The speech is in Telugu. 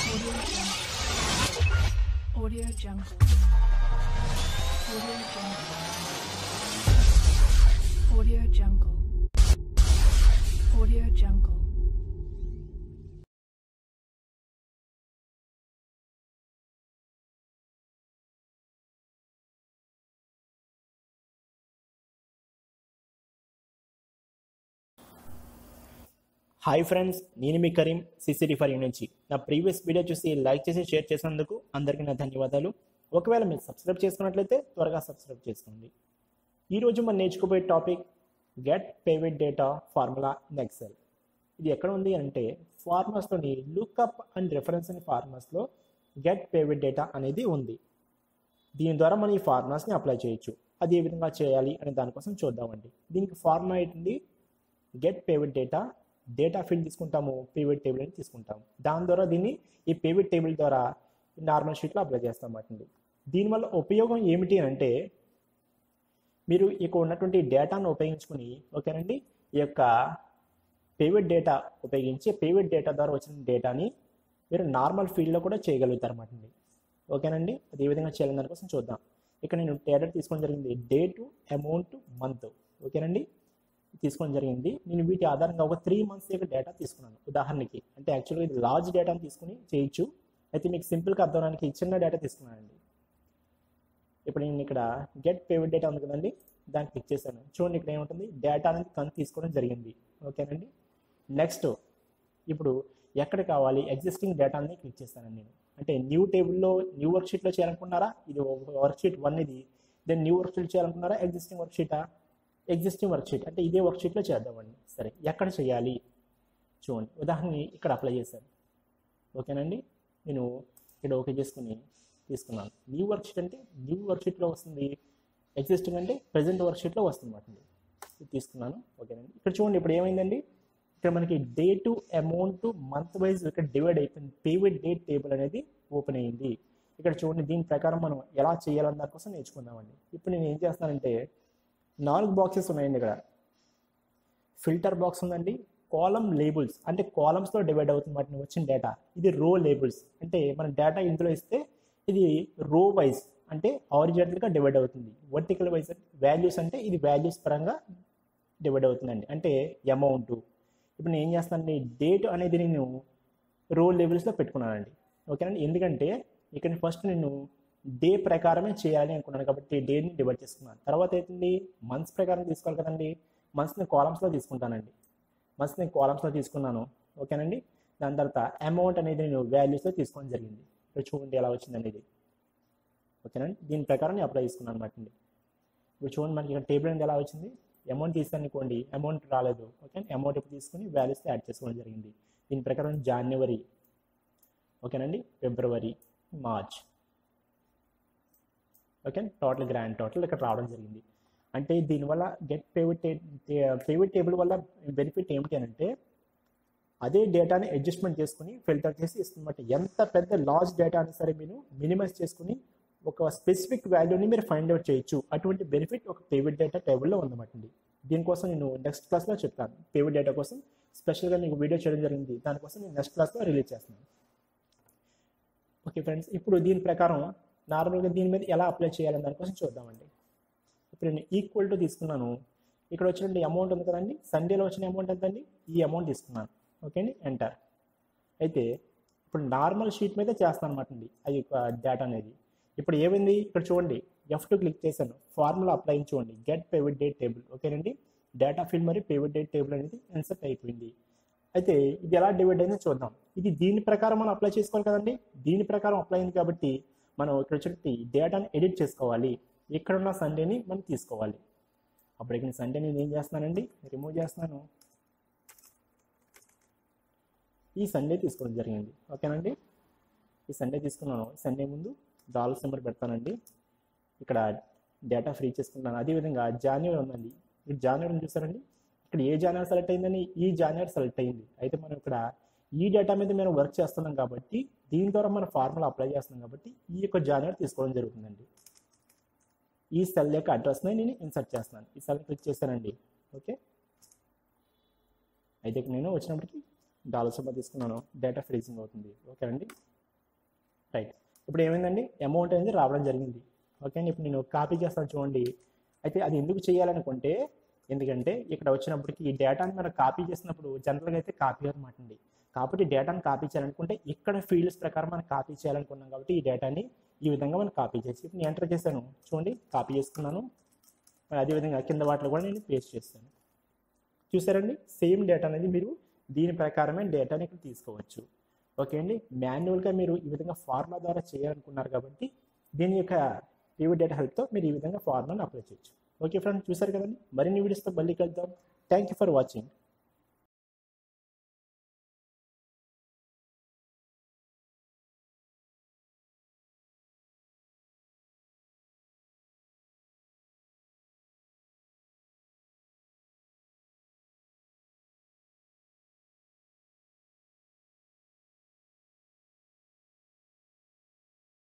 Audio Jungle. Audio Jungle. Audio Jungle. Audio Jungle. Hi friends నేను మీ కరీం సిసిడి ఫర్ యూ నుంచి నా ప్రీవియస్ వీడియో చూసి లైక్ చేసి షేర్ చేసినందుకు అందరికీ నా ధన్యవాదాలు ఒకవేళ మీరు సబ్స్క్రైబ్ చేసుకున్నట్లయితే త్వరగా సబ్స్క్రైబ్ చేసుకోండి ఈరోజు మనం నేర్చుకోబోయే topic get pivot data formula in Excel ఇది ఎక్కడ ఉంది అంటే ఫార్మర్స్లోని లుక్అప్ అండ్ రిఫరెన్స్ అనే ఫార్మర్స్లో గెట్ పేవిడ్ డేటా అనేది ఉంది దీని ద్వారా మనం ఈ ఫార్ములాస్ని అప్లై చేయొచ్చు అది ఏ విధంగా చేయాలి అనే దానికోసం చూద్దామండి దీనికి ఫార్ములా ఏంటి get pivot data data field తీసుకుంటాము పేవిడ్ టేబుల్ అని తీసుకుంటాము దాని ద్వారా దీన్ని ఈ పేవిడ్ టేబుల్ ద్వారా నార్మల్ షీట్లో అప్లై చేస్తాం వాటిని దీనివల్ల ఉపయోగం ఏమిటి అంటే మీరు ఇక్కడ ఉన్నటువంటి డేటాను ఉపయోగించుకుని ఓకేనండి ఈ యొక్క పేవిడ్ డేటా ఉపయోగించి పేవిడ్ డేటా ద్వారా వచ్చిన డేటాని మీరు నార్మల్ ఫీల్డ్లో కూడా చేయగలుగుతారు అన్నమాట అండి ఓకేనండి అది ఏ విధంగా చేయాలని దానికోసం చూద్దాం ఇక్కడ నేను డేటా తీసుకోవడం జరిగింది డేటు అమౌంట్ మంత్ ఓకేనండి తీసుకోవడం జరిగింది నేను వీటి ఆధారంగా ఒక త్రీ మంత్స్ యొక్క డేటా తీసుకున్నాను ఉదాహరణకి అంటే యాక్చువల్గా ఇది లార్జ్ డేటాను తీసుకుని చేయొచ్చు అయితే మీకు సింపుల్గా అర్థం అవడానికి చిన్న డేటా తీసుకున్నానండి ఇప్పుడు నేను ఇక్కడ గెట్ పేమెంట్ డేటా ఉంది కదండి దాన్ని క్లిక్ చేశాను చూడండి ఇక్కడ ఏముంటుంది డేటా అనేది కన్ తీసుకోవడం జరిగింది ఓకేనండి నెక్స్ట్ ఇప్పుడు ఎక్కడ కావాలి ఎగ్జిస్టింగ్ డేటాని క్లిక్ చేస్తాను నేను అంటే న్యూ టేబుల్లో న్యూ వర్క్ షీట్లో చేయాలనుకున్నారా ఇది వర్క్ షీట్ వన్ ఇది దెన్ న్యూ వర్క్ షీట్ చేయాలనుకున్నారా ఎగ్జిస్టింగ్ వర్క్ షీటా ఎగ్జిస్టింగ్ వర్క్ షీట్ అంటే ఇదే వర్క్ షీట్లో చేద్దామండి సరే ఎక్కడ చేయాలి చూడండి ఉదాహరణ ఇక్కడ అప్లై చేశాను ఓకేనండి నేను ఇక్కడ ఓకే చేసుకుని తీసుకున్నాను న్యూ వర్క్ షీట్ అంటే న్యూ వర్క్ షీట్లో వస్తుంది ఎగ్జిస్టింగ్ అంటే ప్రజెంట్ వర్క్ షీట్లో వస్తుంది మాట ఇది తీసుకున్నాను ఓకేనండి ఇక్కడ చూడండి ఇప్పుడు ఏమైందండి ఇక్కడ మనకి డేటు అమౌంట్ మంత్ వైజ్ ఇక్కడ డివైడ్ అయిపోయింది పేమెంట్ డేట్ టేబుల్ అనేది ఓపెన్ అయ్యింది ఇక్కడ చూడండి దీని ప్రకారం మనం ఎలా చేయాలన్న దానికోసం నేర్చుకుందామండి ఇప్పుడు నేను ఏం చేస్తానంటే నాలుగు బాక్సెస్ ఉన్నాయండి ఇక్కడ ఫిల్టర్ బాక్స్ ఉందండి కాలం లేబుల్స్ అంటే కాలమ్స్లో డివైడ్ అవుతుంది వాటిని వచ్చిన డేటా ఇది రో లేబుల్స్ అంటే మన డేటా ఇందులో ఇస్తే ఇది రో వైజ్ అంటే ఆరిజినల్గా డివైడ్ అవుతుంది వర్టికల్ వైజ్ వాల్యూస్ అంటే ఇది వాల్యూస్ పరంగా డివైడ్ అవుతుందండి అంటే అమౌంట్ ఇప్పుడు నేను ఏం చేస్తానండి డేట్ అనేది నేను రో లెవెల్స్లో పెట్టుకున్నానండి ఓకేనండి ఎందుకంటే ఇక్కడ ఫస్ట్ నేను డే ప్రకారమే చేయాలి అనుకున్నాను కాబట్టి డేని డివైడ్ చేసుకున్నాను తర్వాత ఏంటండి మంత్స్ ప్రకారం తీసుకోవాలి కదండి మంత్స్ని కాలమ్స్లో తీసుకుంటానండి మంత్స్ని కాలమ్స్లో తీసుకున్నాను ఓకేనండి దాని తర్వాత అమౌంట్ అనేది నేను వాల్యూస్లో తీసుకోవడం జరిగింది ఇక్కడ చూడండి ఎలా వచ్చిందండి ఇది ఓకేనండి దీని ప్రకారం నేను అప్లై చేసుకున్నాను అనమాట అండి ఇప్పుడు చూడండి మనకి ఇక్కడ టేబుల్ అనేది ఎలా వచ్చింది అమౌంట్ తీసాను అనుకోండి అమౌంట్ రాలేదు ఓకే అమౌంట్ ఇప్పుడు తీసుకుని వాల్యూస్ యాడ్ చేసుకోవడం జరిగింది దీని ప్రకారం జనవరి ఓకేనండి ఫిబ్రవరి March okay total grand total ఇక్కడ రావడం జరిగింది అంటే దీనివల్ల గెట్ పేవిడ్ పేవిడ్ టేబుల్ వల్ల బెనిఫిట్ ఏమిటి అని అంటే అదే డేటాని అడ్జస్ట్మెంట్ చేసుకుని ఫిల్టర్ చేసి ఇస్తుందన్నమాట ఎంత పెద్ద లార్జ్ డేటా అయినా సరే మీరు మినిమైజ్ చేసుకుని ఒక స్పెసిఫిక్ వాల్యూని మీరు ఫైండ్ అవుట్ చేయొచ్చు అటువంటి బెనిఫిట్ ఒక పేవిడ్ డేటా టేబుల్లో ఉందన్నమాట అండి దీనికోసం నేను నెక్స్ట్ క్లాస్లో చెప్తాను పేవిడ్ డేటా కోసం స్పెషల్గా మీకు వీడియో చేయడం జరిగింది దానికోసం నేను నెక్స్ట్ క్లాస్లో రిలీజ్ చేస్తున్నాను ఓకే ఫ్రెండ్స్ ఇప్పుడు దీని ప్రకారం నార్మల్గా దీని మీద ఎలా అప్లై చేయాలని దానికోసం చూద్దామండి ఇప్పుడు నేను ఈక్వల్ టు తీసుకున్నాను ఇక్కడ వచ్చినటువంటి అమౌంట్ ఉంది కదండి సండేలో వచ్చిన అమౌంట్ ఎంతండి ఈ అమౌంట్ తీసుకున్నాను ఓకే అండి ఎంటర్ అయితే ఇప్పుడు నార్మల్ షీట్ మీద చేస్తాను అనమాట అండి అది డేటా అనేది ఇప్పుడు ఏమైంది ఇక్కడ చూడండి ఎఫ్ టు క్లిక్ చేశాను ఫార్ములా అప్లై చూడండి గెట్ పేవిడ్ డేట్ టేబుల్ ఓకేనండి డేటా ఫీల్డ్ మరియు పేవిడ్ డేట్ టేబుల్ అనేది ఇన్సర్ట్ అయిపోయింది అయితే ఇది ఎలా డివైడ్ అయిందో చూద్దాం ఇది దీని ప్రకారం మనం అప్లై చేసుకోవాలి కదండి దీని ప్రకారం అప్లై అయింది కాబట్టి మనం ఇక్కడ వచ్చి డేటాని ఎడిట్ చేసుకోవాలి ఎక్కడున్న సండేని మనం తీసుకోవాలి అప్పుడు ఇక్కడ సండే నేను ఏం చేస్తున్నానండి రిమూవ్ చేస్తున్నాను ఈ సండే తీసుకోవడం జరిగింది ఓకేనండి ఈ సండే తీసుకున్నాను ఈ సండే ముందు డాలర్ నెంబర్ పెడతానండి ఇక్కడ డేటా ఫ్రీ చేసుకుంటాను అదేవిధంగా జాన్యువరి ఉందండి ఇక్కడ జాన్యువరి చూసారండి ఇక్కడ ఏ జాన్యువరి సెలెక్ట్ అయిందని ఈ జాన్యువరి సెలెక్ట్ అయింది అయితే మనం ఇక్కడ ఈ డేటా మీద మేము వర్క్ చేస్తున్నాం కాబట్టి దీని ద్వారా మన ఫార్ములా అప్లై చేస్తున్నాం కాబట్టి ఈ యొక్క జాన్యువరి తీసుకోవడం జరుగుతుందండి ఈ సెల్ యొక్క అడ్రస్ని నేను ఇన్సర్ట్ చేస్తున్నాను ఈ సెల్ క్లిక్ చేశానండి ఓకే అయితే ఇక్కడ నేను వచ్చినప్పటికి డాలర్ సొమ్మ తీసుకున్నాను డేటా ఫ్రీజింగ్ అవుతుంది ఓకే అండి రైట్ ఇప్పుడు ఏమైందండి అమౌంట్ అనేది రావడం జరిగింది ఓకే అండి ఇప్పుడు నేను కాపీ చేస్తాను చూడండి అయితే అది ఎందుకు చేయాలనుకుంటే ఎందుకంటే ఇక్కడ వచ్చినప్పటికి ఈ డేటాని మనం కాపీ చేసినప్పుడు జనరల్గా అయితే కాపీ అనమాట అండి కాబట్టి డేటాను కాపీ చేయాలనుకుంటే ఇక్కడ ఫీల్డ్స్ ప్రకారం మనం కాపీ చేయాలనుకున్నాం కాబట్టి ఈ డేటాని ఈ విధంగా మనం కాపీ చేసి ఇప్పుడు నేను ఎంటర్ చేశాను చూడండి కాపీ చేసుకున్నాను మరి అదేవిధంగా కింద వాటిలో కూడా నేను పేస్ట్ చేస్తాను చూసారండి సేమ్ డేటా అనేది మీరు దీని ప్రకారమే డేటాని ఇక్కడ తీసుకోవచ్చు ఓకే అండి మాన్యువల్గా మీరు ఈ విధంగా ఫార్ములా ద్వారా చేయాలనుకున్నారు కాబట్టి దీని యొక్క టీవీ డేటా హెల్ప్తో మీరు ఈ విధంగా ఫార్ములాని అప్లై చేయొచ్చు ఓకే ఫ్రెండ్స్ చూసారు కదండి మరిన్ని వీడియోస్తో మళ్ళీ కలుద్దాం థ్యాంక్ యూ ఫర్ వాచింగ్